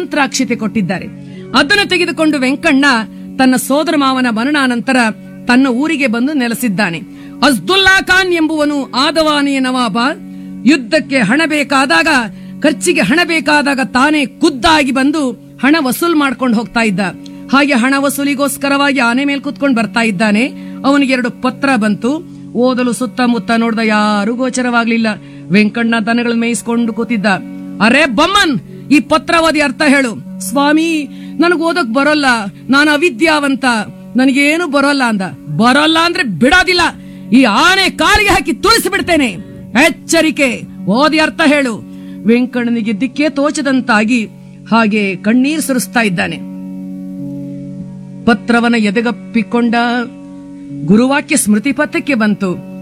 ಅಮಾಂತ್ರಾಕ್ಷತೆ ಕೊಟ್ಟಿದ್ದಾರೆ ಅದನ್ನು ತೆಗೆದುಕೊಂಡು ವೆಂಕಣ್ಣ ತನ್ನ ಸೋದರ ಮಾವನ ಮರಣಾನಂತರ ತನ್ನ ಊರಿಗೆ ಬಂದು ನೆಲೆಸಿದ್ದಾನೆ ಅಜ್ದುಲ್ಲಾ ಖಾನ್ ಎಂಬುವನು ಆದವಾನಿಯ ನವಾಬ ಯುದ್ಧಕ್ಕೆ ಹಣ ಬೇಕಾದಾಗ ಖರ್ಚಿಗೆ ಹಣ ಬೇಕಾದಾಗ ತಾನೇ ಖುದ್ದಾಗಿ ಬಂದು ಹಣ ವಸೂಲ್ ಮಾಡ್ಕೊಂಡು ಹೋಗ್ತಾ ಇದ್ದ ಹಾಗೆ ಹಣ ವಸೂಲಿಗೋಸ್ಕರವಾಗಿ ಆನೆ ಮೇಲೆ ಕುತ್ಕೊಂಡು ಬರ್ತಾ ಇದ್ದಾನೆ ಅವನಿಗೆ ಎರಡು ಪತ್ರ ಬಂತು ಓದಲು ಸುತ್ತಮುತ್ತ ನೋಡ್ದ ಯಾರು ಗೋಚರವಾಗ್ಲಿಲ್ಲ ವೆಂಕಣ್ಣ ದನಗಳ ಮೇಯಿಸ್ಕೊಂಡು ಕೂತಿದ್ದ ಅರೆ ಬಮ್ಮನ್ ಈ ಪತ್ರವಾದಿ ಅರ್ಥ ಹೇಳು ಸ್ವಾಮಿ ನನಗ್ ಓದಕ್ ಬರೋಲ್ಲ ನಾನು ಅವಿದ್ಯಾವಂತ ನನಗೇನು ಬರೋಲ್ಲ ಅಂದ ಬರೋಲ್ಲ ಅಂದ್ರೆ ಬಿಡೋದಿಲ್ಲ ಈ ಆನೆ ಕಾಲಿಗೆ ಹಾಕಿ ತುಳಿಸಿ ಬಿಡ್ತೇನೆ ಎಚ್ಚರಿಕೆ ಓದಿ ಅರ್ಥ ಹೇಳು ವೆಂಕಣ್ಣನಿಗೆ ದಿಕ್ಕೇ ತೋಚದಂತಾಗಿ ಹಾಗೆ ಕಣ್ಣೀರ್ ಸುರಿಸ್ತಾ ಇದ್ದಾನೆ ಪತ್ರವನ ಎದೆಗಪ್ಪಿಕೊಂಡ ಗುರುವಾಕ್ಯ ಸ್ಮೃತಿ ಪಥಕ್ಕೆ ಬಂತು